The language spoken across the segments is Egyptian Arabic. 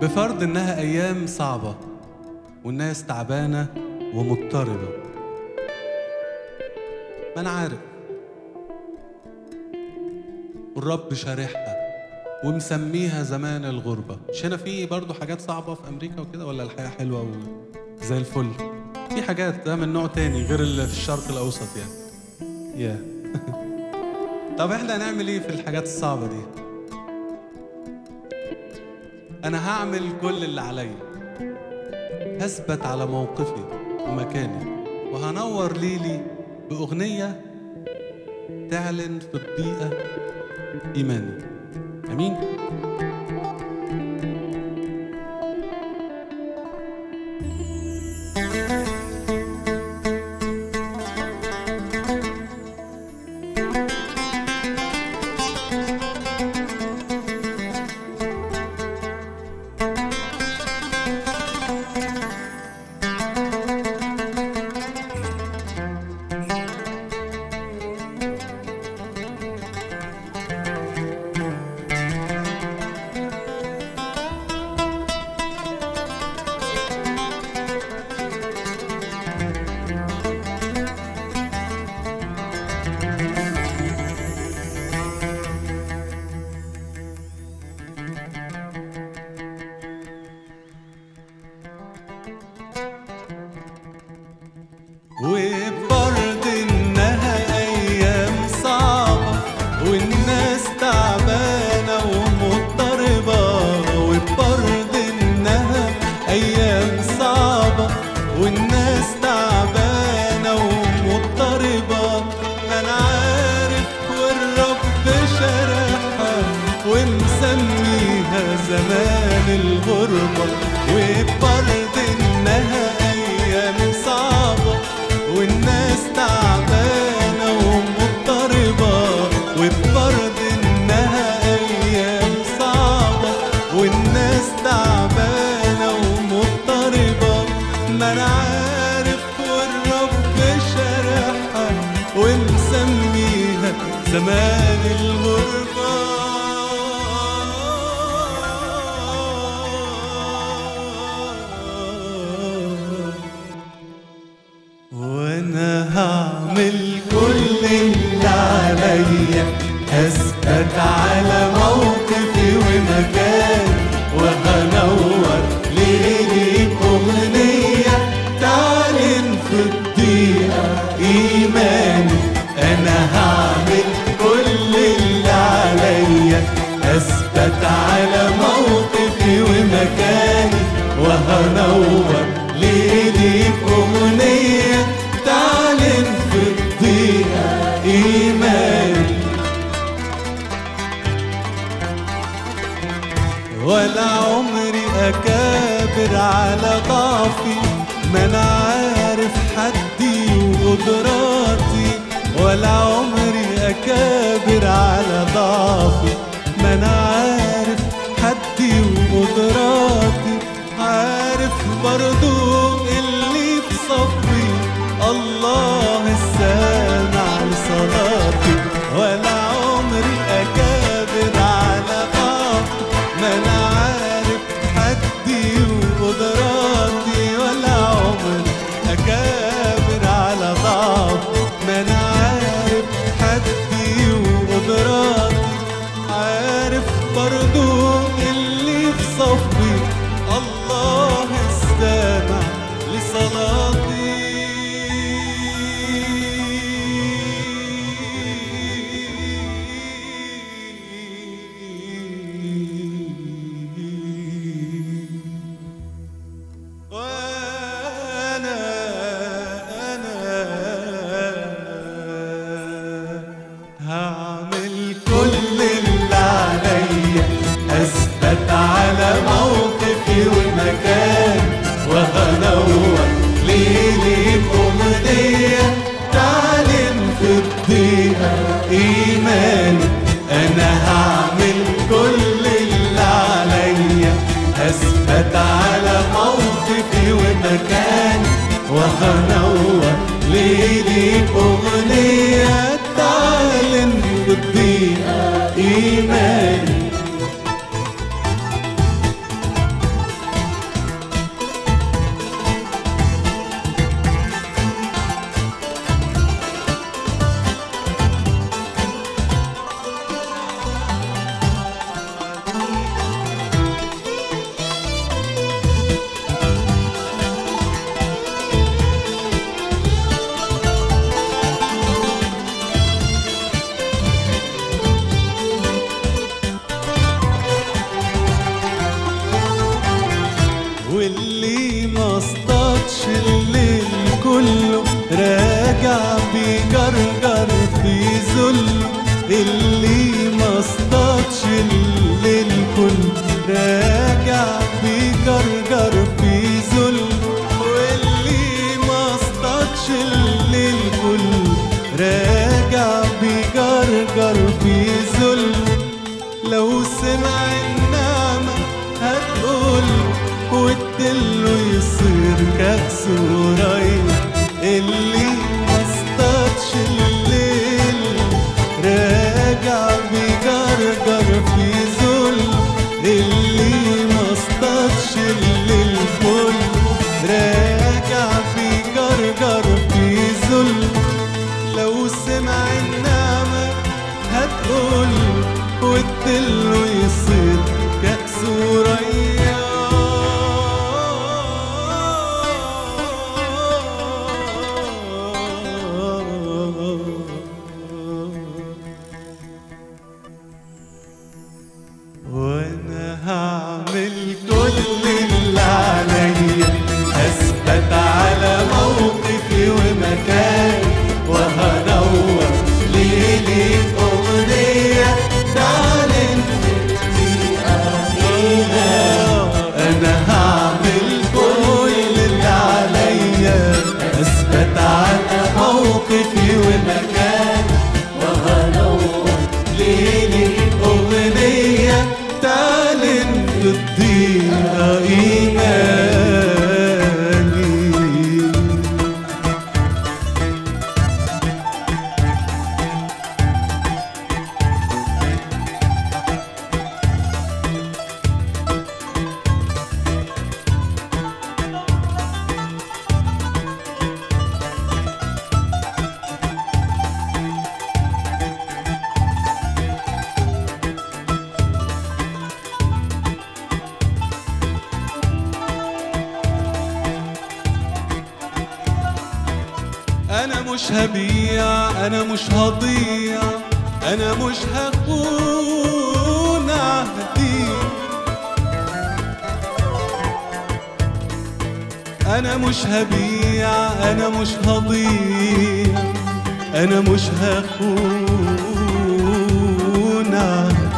بفرض إنها أيام صعبة والناس تعبانة ومضطربة ما أنا عارف والرب شارحها ومسميها زمان الغربة مش هنا في برضو حاجات صعبة في أمريكا وكده ولا الحياة حلوة وزي الفل في حاجات ده من نوع تاني غير اللي في الشرق الأوسط يعني يا طب احنا هنعمل ايه في الحاجات الصعبة دي أنا هعمل كل اللي عليا هثبت على موقفي ومكاني وهنور ليلي بأغنية تعلن في الضيقة إيماني أمين وبفرض انها ايام صعبة والناس تعبانة ومضطربة وبفرض انها ايام صعبة والناس تعبانة ومضطربة ما انا عارف والرب شرحها ومسميها زمان الغربة وبفرض انها ايام صعبة والناس تعبانة ومضطربة وبفرض إنها أيام صعبة والناس تعبانة ومضطربة ما أنا عارف والرب شرحها ومسميها زمان الغربة وانا هعمل كل اللي عليا هثبت على موقفي ومكاني وهنور ليلي اغنية تعلن في الضيقة ايماني انا هعمل كل اللي عليا اثبت على موقفي ومكاني وهنور ليلي أغنية تعلن في الضيقة إيماني ولا عمري أكابر على ضعفي ما أنا عارف حدي وقدراتي ولا عمري أكابر على ضعفي ما أنا عارف حدي وقدراتي عارف برضو اللي في صفي الله السامع لصلاتي ولا عمري أكابر على ضعفي ما أنا عارف حدي وقدراتي ولا عمري أكابر على ضعفي ما أنا عارف حدي وقدراتي عارف برضو اللي في صفي الله استمع لصلاتي وانا انا هعمل كل اللي عليا اثبت على موقفي ومكاني وهنور ليلي بأغنية تعلن في الضيقة إيماني أنا هعمل كل اللي عليا أثبت على موقفي ومكاني وهنور ليلي بأغنية تعلن في الضيقة إيماني راجع بيجرجر في ذل اللي ما اصطادش الليل كل راجع بيجرجر في ذل واللي ما اصطادش الليل كل راجع بيجرجر في ذل لو سمع النعمة هتقول وتدله يصير كأس قريب اللي ما اصطادش الليل راجع بيجرجر في ذل اللي ما اصطادش الليل كل راجع بيجرجر في ذل لو سمع النعمة هتقول وتدله يصير كأس ريا وانا هعمل كل اللي عليا اثبت على موقفي ومكاني وهدور ليلي اغنيه تعلن انا هعمل كل اللي عليا اثبت على موقفي ومكاني وهدور ليلي اغنيه تعلن تديها ايماني انا مش هبيع انا مش هضيع انا مش هخون عهدي انا مش هبيع انا مش هضيع انا مش هخون عهدي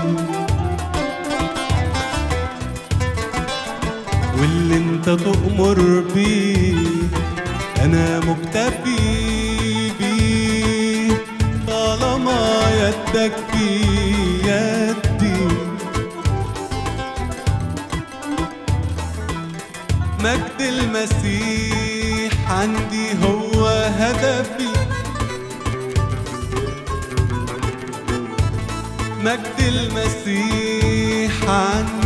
واللي انت تؤمر بيه انا مكتفي بيه طالما يدك في يدي مجد المسيح عندي هو هدفي مجد المسيح عندي